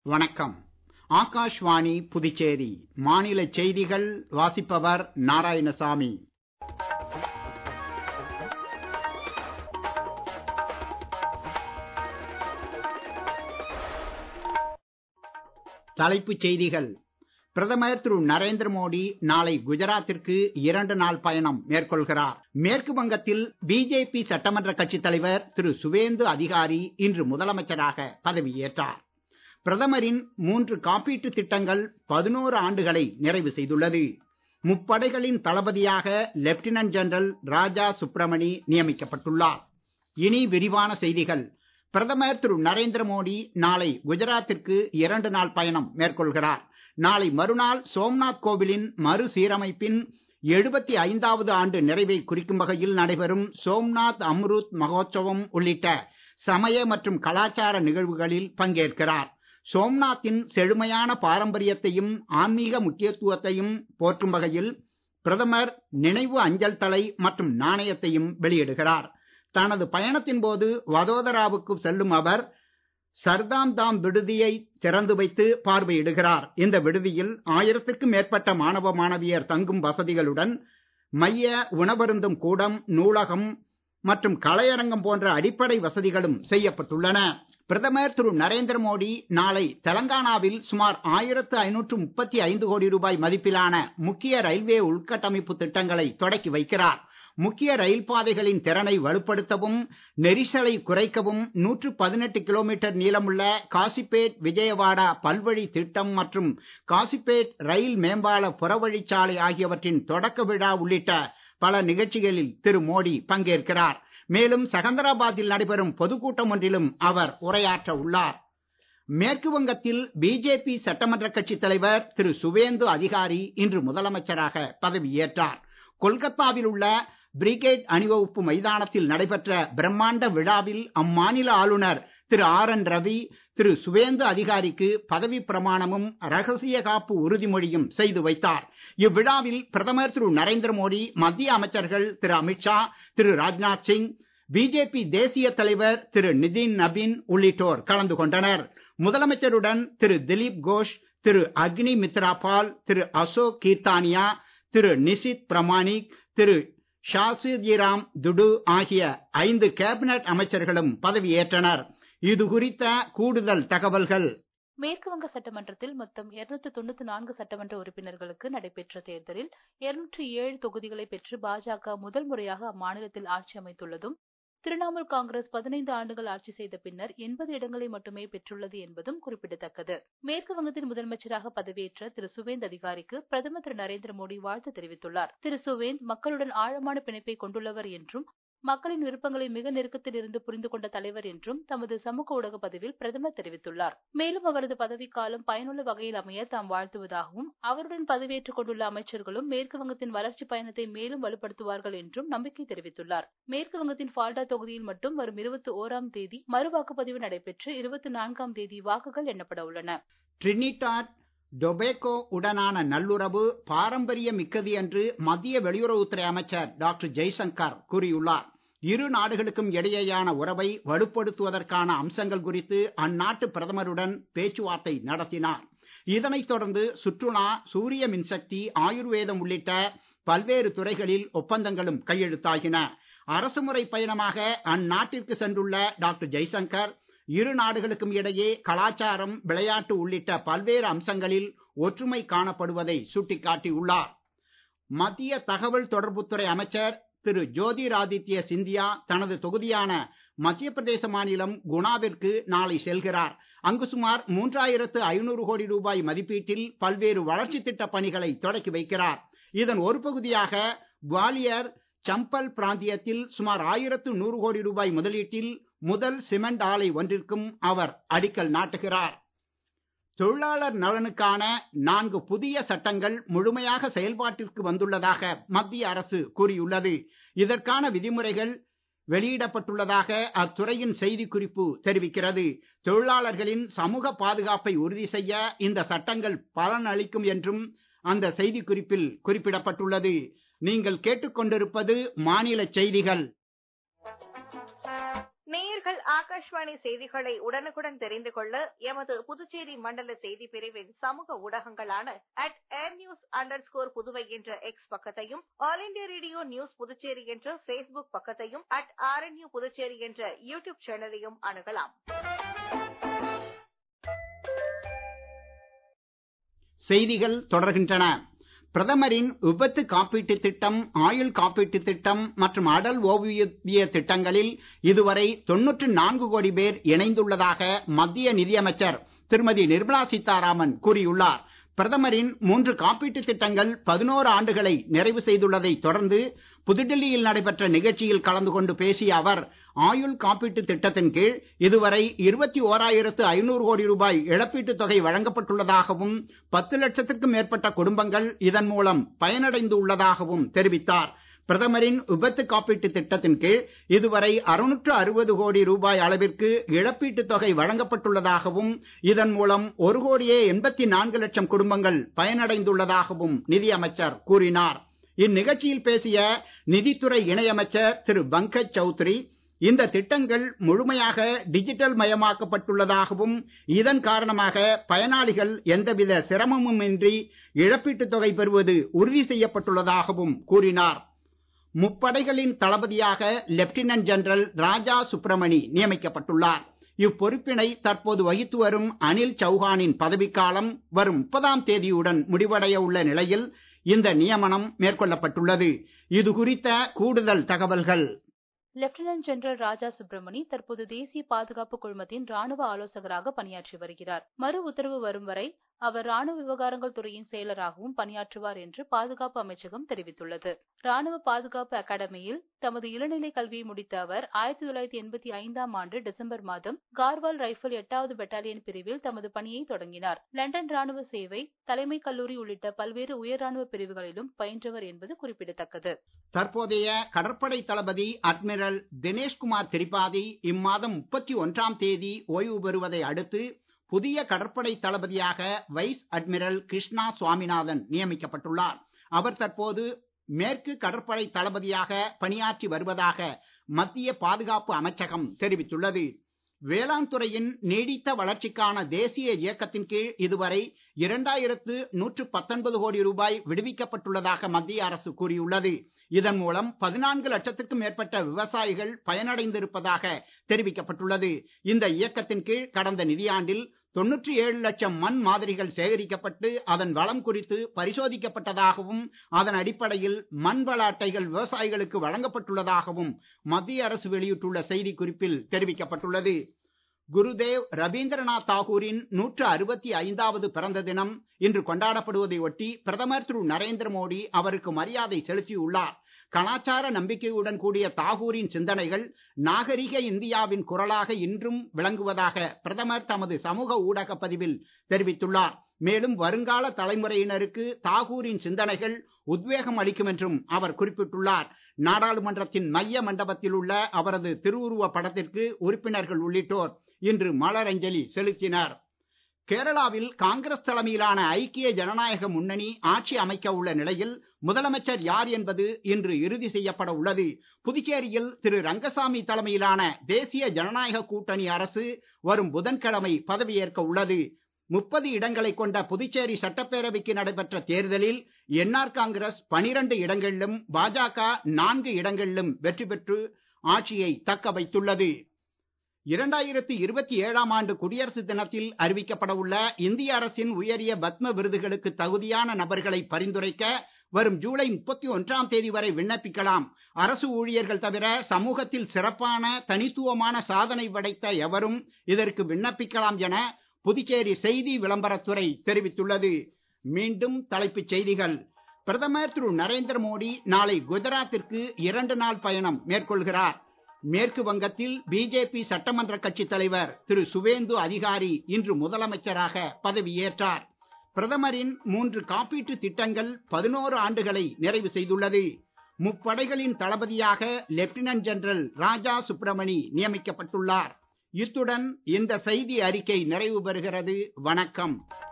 வணக்கம் ஆகாஷ்வாணி புதுச்சேரி மாநில செய்திகள் வாசிப்பவர் நாராயணசாமி தலைப்புச் செய்திகள் பிரதமர் திரு நரேந்திர மோடி நாளை குஜராத்திற்கு இரண்டு நாள் பயணம் மேற்கொள்கிறார் மேற்கு வங்கத்தில் பிஜேபி சட்டமன்ற கட்சித் தலைவர் திரு சுவேந்து அதிகாரி இன்று முதலமைச்சராக பதவியேற்றார் பிரதமரின் மூன்று காப்பீட்டு திட்டங்கள் பதினோரு ஆண்டுகளை நிறைவு செய்துள்ளது முப்படைகளின் தளபதியாக லெப்டினன்ட் ஜெனரல் ராஜா சுப்ரமணி நியமிக்கப்பட்டுள்ளார் இனி விரிவான செய்திகள் பிரதமர் திரு நரேந்திர மோடி நாளை குஜராத்திற்கு இரண்டு நாள் பயணம் மேற்கொள்கிறார் நாளை மறுநாள் சோம்நாத் கோவிலின் மறுசீரமைப்பின் எழுபத்தி ஐந்தாவது ஆண்டு நிறைவை குறிக்கும் வகையில் நடைபெறும் சோம்நாத் அம்ருத் மகோத்சவம் உள்ளிட்ட சமய மற்றும் கலாச்சார நிகழ்வுகளில் பங்கேற்கிறார் சோம்நாத்தின் செழுமையான பாரம்பரியத்தையும் ஆன்மீக முக்கியத்துவத்தையும் போற்றும் வகையில் பிரதமர் நினைவு அஞ்சல் தலை மற்றும் நாணயத்தையும் வெளியிடுகிறார் தனது பயணத்தின் போது வதோதராவுக்கு செல்லும் அவர் சர்தாம் தாம் விடுதியை திறந்து வைத்து பார்வையிடுகிறார் இந்த விடுதியில் ஆயிரத்திற்கும் மேற்பட்ட மாணவ மாணவியர் தங்கும் வசதிகளுடன் மைய உணவருந்தும் கூடம் நூலகம் மற்றும் கலையரங்கம் போன்ற அடிப்படை வசதிகளும் செய்யப்பட்டுள்ளன பிரதமர் திரு நரேந்திர மோடி நாளை தெலங்கானாவில் சுமார் ஆயிரத்து ஐநூற்று முப்பத்தி ஐந்து கோடி ரூபாய் மதிப்பிலான முக்கிய ரயில்வே உள்கட்டமைப்பு திட்டங்களை தொடக்கி வைக்கிறார் முக்கிய ரயில் பாதைகளின் திறனை வலுப்படுத்தவும் நெரிசலை குறைக்கவும் நூற்று பதினெட்டு கிலோமீட்டர் நீளமுள்ள காசிப்பேட் விஜயவாடா பல்வழி திட்டம் மற்றும் காசிப்பேட் ரயில் மேம்பால புறவழிச்சாலை ஆகியவற்றின் தொடக்க விழா உள்ளிட்ட பல நிகழ்ச்சிகளில் திரு மோடி பங்கேற்கிறார் மேலும் செகந்தராபாத்தில் நடைபெறும் பொதுக்கூட்டம் ஒன்றிலும் அவர் உரையாற்ற உள்ளார் மேற்கு வங்கத்தில் பிஜேபி சட்டமன்ற கட்சித் தலைவர் திரு சுவேந்து அதிகாரி இன்று முதலமைச்சராக பதவியேற்றார் கொல்கத்தாவில் உள்ள பிரிகேட் அணிவகுப்பு மைதானத்தில் நடைபெற்ற பிரம்மாண்ட விழாவில் அம்மாநில ஆளுநர் திரு ஆர் என் ரவி திரு சுவேந்து அதிகாரிக்கு பதவி பிரமாணமும் ரகசிய காப்பு உறுதிமொழியும் செய்து வைத்தார் இவ்விழாவில் பிரதமர் திரு நரேந்திர மோடி மத்திய அமைச்சர்கள் திரு அமித்ஷா திரு ராஜ்நாத் சிங் பிஜேபி தேசிய தலைவர் திரு நிதின் நபின் உள்ளிட்டோர் கலந்து கொண்டனர் முதலமைச்சருடன் திரு திலீப் கோஷ் திரு அக்னி மித்ரா பால் திரு அசோக் கீர்த்தானியா திரு நிசித் பிரமாணிக் திரு ஷாசிஜிராம் துடு ஆகிய ஐந்து கேபினட் அமைச்சர்களும் பதவியேற்றனர் இது குறித்த கூடுதல் தகவல்கள் மேற்கு வங்க சட்டமன்றத்தில் மொத்தம் இருநூத்தி தொண்ணூத்தி நான்கு சட்டமன்ற உறுப்பினர்களுக்கு நடைபெற்ற தேர்தலில் இருநூற்றி ஏழு தொகுதிகளை பெற்று பாஜக முதல் முறையாக அம்மாநிலத்தில் ஆட்சி அமைத்துள்ளதும் திரிணாமுல் காங்கிரஸ் பதினைந்து ஆண்டுகள் ஆட்சி செய்த பின்னர் எண்பது இடங்களை மட்டுமே பெற்றுள்ளது என்பதும் குறிப்பிடத்தக்கது மேற்கு வங்கத்தின் முதலமைச்சராக பதவியேற்ற திரு சுவேந்த் அதிகாரிக்கு பிரதமர் திரு நரேந்திர மோடி வாழ்த்து தெரிவித்துள்ளார் திரு சுவேந்த் மக்களுடன் ஆழமான பிணைப்பை கொண்டுள்ளவர் என்றும் மக்களின் விருப்பங்களை மிக நெருக்கத்தில் இருந்து புரிந்து கொண்ட தலைவர் என்றும் தமது சமூக ஊடக பதிவில் பிரதமர் தெரிவித்துள்ளார் மேலும் அவரது பதவிக்காலம் பயனுள்ள வகையில் அமைய தாம் வாழ்த்துவதாகவும் அவருடன் பதவியேற்றுக் கொண்டுள்ள அமைச்சர்களும் மேற்கு வங்கத்தின் வளர்ச்சி பயணத்தை மேலும் வலுப்படுத்துவார்கள் என்றும் நம்பிக்கை தெரிவித்துள்ளார் மேற்கு வங்கத்தின் ஃபால்டா தொகுதியில் மட்டும் வரும் இருபத்தி ஓராம் தேதி மறுவாக்குப்பதிவு நடைபெற்று இருபத்தி நான்காம் தேதி வாக்குகள் எண்ணப்பட உள்ளன ட்ரினிடாட் டொபேகோ உடனான நல்லுறவு பாரம்பரிய மிக்கது என்று மத்திய வெளியுறவுத்துறை அமைச்சர் டாக்டர் ஜெய்சங்கர் கூறியுள்ளார் இரு நாடுகளுக்கும் இடையேயான உறவை வலுப்படுத்துவதற்கான அம்சங்கள் குறித்து அந்நாட்டு பிரதமருடன் பேச்சுவார்த்தை நடத்தினார் இதனைத் தொடர்ந்து சுற்றுலா சூரிய மின்சக்தி ஆயுர்வேதம் உள்ளிட்ட பல்வேறு துறைகளில் ஒப்பந்தங்களும் கையெழுத்தாகின அரசுமுறை பயணமாக அந்நாட்டிற்கு சென்றுள்ள டாக்டர் ஜெய்சங்கர் இரு நாடுகளுக்கும் இடையே கலாச்சாரம் விளையாட்டு உள்ளிட்ட பல்வேறு அம்சங்களில் ஒற்றுமை காணப்படுவதை சுட்டிக்காட்டியுள்ளார் மத்திய தகவல் தொடர்புத்துறை அமைச்சர் திரு ஜோதிராதித்ய சிந்தியா தனது தொகுதியான மத்திய பிரதேச மாநிலம் குணாவிற்கு நாளை செல்கிறார் அங்கு சுமார் மூன்றாயிரத்து ஐநூறு கோடி ரூபாய் மதிப்பீட்டில் பல்வேறு வளர்ச்சி திட்ட பணிகளை தொடக்கி வைக்கிறார் இதன் ஒரு பகுதியாக குவாலியர் சம்பல் பிராந்தியத்தில் சுமார் ஆயிரத்து நூறு கோடி ரூபாய் முதலீட்டில் முதல் சிமெண்ட் ஆலை ஒன்றிற்கும் அவர் அடிக்கல் நாட்டுகிறார் தொழிலாளர் நலனுக்கான நான்கு புதிய சட்டங்கள் முழுமையாக செயல்பாட்டிற்கு வந்துள்ளதாக மத்திய அரசு கூறியுள்ளது இதற்கான விதிமுறைகள் வெளியிடப்பட்டுள்ளதாக அத்துறையின் செய்திக்குறிப்பு தெரிவிக்கிறது தொழிலாளர்களின் சமூக பாதுகாப்பை உறுதி செய்ய இந்த சட்டங்கள் பலன் அளிக்கும் என்றும் அந்த செய்திக்குறிப்பில் குறிப்பிடப்பட்டுள்ளது நீங்கள் கேட்டுக்கொண்டிருப்பது மாநில செய்திகள் நேயர்கள் ஆகாஷ்வாணி செய்திகளை உடனுக்குடன் தெரிந்து கொள்ள எமது புதுச்சேரி மண்டல செய்தி பிரிவின் சமூக ஊடகங்களான at air news underscore Puduvai என்ற எக்ஸ் பக்கத்தையும் All India Radio News Puducherry என்ற பேஸ்புக் பக்கத்தையும் அட் ஆர்என்யூ புதுச்சேரி என்ற யூடியூப் சேனலையும் அணுகலாம் செய்திகள் தொடர்கின்றன பிரதமரின் விபத்து காப்பீட்டு திட்டம் ஆயுள் காப்பீட்டு திட்டம் மற்றும் அடல் ஓய்வூதிய திட்டங்களில் இதுவரை தொன்னூற்று நான்கு கோடி பேர் இணைந்துள்ளதாக மத்திய நிதியமைச்சர் திருமதி நிர்மலா சீதாராமன் கூறியுள்ளார் பிரதமரின் மூன்று காப்பீட்டு திட்டங்கள் பதினோரு ஆண்டுகளை நிறைவு செய்துள்ளதை தொடர்ந்து புதுடெல்லியில் நடைபெற்ற நிகழ்ச்சியில் கலந்து கொண்டு பேசிய அவர் ஆயுள் காப்பீட்டு திட்டத்தின் கீழ் இதுவரை இருபத்தி ஓராயிரத்து ஐநூறு கோடி ரூபாய் இழப்பீட்டுத் தொகை வழங்கப்பட்டுள்ளதாகவும் பத்து லட்சத்திற்கும் மேற்பட்ட குடும்பங்கள் இதன் மூலம் பயனடைந்து உள்ளதாகவும் தெரிவித்தார் பிரதமரின் விபத்து காப்பீட்டு திட்டத்தின் கீழ் இதுவரை அறுநூற்று அறுபது கோடி ரூபாய் அளவிற்கு இழப்பீட்டுத் தொகை வழங்கப்பட்டுள்ளதாகவும் இதன் மூலம் ஒரு கோடியே எண்பத்தி நான்கு லட்சம் குடும்பங்கள் பயனடைந்துள்ளதாகவும் நிதியமைச்சர் கூறினார் இந்நிகழ்ச்சியில் பேசிய நிதித்துறை இணையமைச்சர் திரு பங்கஜ் சௌத்ரி இந்த திட்டங்கள் முழுமையாக டிஜிட்டல் மயமாக்கப்பட்டுள்ளதாகவும் இதன் காரணமாக பயனாளிகள் எந்தவித சிரமமுமின்றி இழப்பீட்டுத் தொகை பெறுவது உறுதி செய்யப்பட்டுள்ளதாகவும் கூறினார் முப்படைகளின் தளபதியாக லெப்டினன்ட் ஜெனரல் ராஜா சுப்பிரமணி நியமிக்கப்பட்டுள்ளார் இப்பொறுப்பினை தற்போது வகித்து வரும் அனில் சௌஹானின் பதவிக்காலம் வரும் முப்பதாம் தேதியுடன் முடிவடைய உள்ள நிலையில் இந்த நியமனம் மேற்கொள்ளப்பட்டுள்ளது இது குறித்த கூடுதல் தகவல்கள் லெப்டினன்ட் ஜெனரல் ராஜா சுப்பிரமணி தற்போது தேசிய பாதுகாப்பு குழுமத்தின் ராணுவ ஆலோசகராக பணியாற்றி வருகிறார் மறு உத்தரவு வரும் வரை அவர் ராணுவ விவகாரங்கள் துறையின் செயலராகவும் பணியாற்றுவார் என்று பாதுகாப்பு அமைச்சகம் தெரிவித்துள்ளது ராணுவ பாதுகாப்பு அகாடமியில் தமது இளநிலை கல்வியை முடித்த அவர் ஆயிரத்தி தொள்ளாயிரத்தி எண்பத்தி ஐந்தாம் ஆண்டு டிசம்பர் மாதம் கார்வால் ரைபிள் எட்டாவது பெட்டாலியன் பிரிவில் தமது பணியை தொடங்கினார் லண்டன் ராணுவ சேவை தலைமை கல்லூரி உள்ளிட்ட பல்வேறு உயர் ராணுவ பிரிவுகளிலும் பயின்றவர் என்பது குறிப்பிடத்தக்கது தற்போதைய கடற்படை தளபதி அட்மிரல் தினேஷ்குமார் திரிபாதி இம்மாதம் முப்பத்தி ஒன்றாம் தேதி ஓய்வு பெறுவதை அடுத்து புதிய கடற்படை தளபதியாக வைஸ் அட்மிரல் கிருஷ்ணா சுவாமிநாதன் நியமிக்கப்பட்டுள்ளார் அவர் தற்போது மேற்கு கடற்படை தளபதியாக பணியாற்றி வருவதாக மத்திய பாதுகாப்பு அமைச்சகம் தெரிவித்துள்ளது வேளாண் துறையின் நீடித்த வளர்ச்சிக்கான தேசிய இயக்கத்தின் கீழ் இதுவரை இரண்டாயிரத்து நூற்று பத்தொன்பது கோடி ரூபாய் விடுவிக்கப்பட்டுள்ளதாக மத்திய அரசு கூறியுள்ளது இதன் மூலம் பதினான்கு லட்சத்திற்கும் மேற்பட்ட விவசாயிகள் பயனடைந்திருப்பதாக தெரிவிக்கப்பட்டுள்ளது இந்த இயக்கத்தின் கீழ் கடந்த நிதியாண்டில் தொன்னூற்றி ஏழு லட்சம் மண் மாதிரிகள் சேகரிக்கப்பட்டு அதன் வளம் குறித்து பரிசோதிக்கப்பட்டதாகவும் அதன் அடிப்படையில் மண் வள அட்டைகள் விவசாயிகளுக்கு வழங்கப்பட்டுள்ளதாகவும் மத்திய அரசு வெளியிட்டுள்ள செய்திக்குறிப்பில் தெரிவிக்கப்பட்டுள்ளது குருதேவ் ரவீந்திரநாத் தாகூரின் நூற்று அறுபத்தி ஐந்தாவது பிறந்த தினம் இன்று கொண்டாடப்படுவதை ஒட்டி பிரதமர் திரு நரேந்திர மோடி அவருக்கு மரியாதை செலுத்தியுள்ளார் கலாச்சார நம்பிக்கையுடன் கூடிய தாகூரின் சிந்தனைகள் நாகரிக இந்தியாவின் குரலாக இன்றும் விளங்குவதாக பிரதமர் தமது சமூக ஊடக பதிவில் தெரிவித்துள்ளார் மேலும் வருங்கால தலைமுறையினருக்கு தாகூரின் சிந்தனைகள் உத்வேகம் அளிக்கும் என்றும் அவர் குறிப்பிட்டுள்ளார் நாடாளுமன்றத்தின் மைய மண்டபத்தில் உள்ள அவரது திருவுருவ படத்திற்கு உறுப்பினர்கள் உள்ளிட்டோர் இன்று மலரஞ்சலி செலுத்தினர் கேரளாவில் காங்கிரஸ் தலைமையிலான ஐக்கிய ஜனநாயக முன்னணி ஆட்சி அமைக்க உள்ள நிலையில் முதலமைச்சர் யார் என்பது இன்று இறுதி செய்யப்பட உள்ளது புதுச்சேரியில் திரு ரங்கசாமி தலைமையிலான தேசிய ஜனநாயக கூட்டணி அரசு வரும் புதன்கிழமை பதவியேற்க உள்ளது முப்பது இடங்களை கொண்ட புதுச்சேரி சட்டப்பேரவைக்கு நடைபெற்ற தேர்தலில் என்ஆர் காங்கிரஸ் பனிரெண்டு இடங்களிலும் பாஜக நான்கு இடங்களிலும் வெற்றி பெற்று ஆட்சியை தக்க வைத்துள்ளது இரண்டாயிரத்தி இருபத்தி ஏழாம் ஆண்டு குடியரசு தினத்தில் அறிவிக்கப்பட உள்ள இந்திய அரசின் உயரிய பத்ம விருதுகளுக்கு தகுதியான நபர்களை பரிந்துரைக்க வரும் ஜூலை முப்பத்தி ஒன்றாம் தேதி வரை விண்ணப்பிக்கலாம் அரசு ஊழியர்கள் தவிர சமூகத்தில் சிறப்பான தனித்துவமான சாதனை படைத்த எவரும் இதற்கு விண்ணப்பிக்கலாம் என புதுச்சேரி செய்தி விளம்பரத்துறை தெரிவித்துள்ளது மீண்டும் தலைப்புச் செய்திகள் பிரதமர் திரு நரேந்திர மோடி நாளை குஜராத்திற்கு இரண்டு நாள் பயணம் மேற்கொள்கிறார் மேற்கு வங்கத்தில் பிஜேபி சட்டமன்ற கட்சி தலைவர் திரு சுவேந்து அதிகாரி இன்று முதலமைச்சராக பதவியேற்றார் பிரதமரின் மூன்று காப்பீட்டு திட்டங்கள் பதினோரு ஆண்டுகளை நிறைவு செய்துள்ளது முப்படைகளின் தளபதியாக லெப்டினன்ட் ஜெனரல் ராஜா சுப்பிரமணி நியமிக்கப்பட்டுள்ளார் இத்துடன் இந்த செய்தி அறிக்கை நிறைவு பெறுகிறது வணக்கம்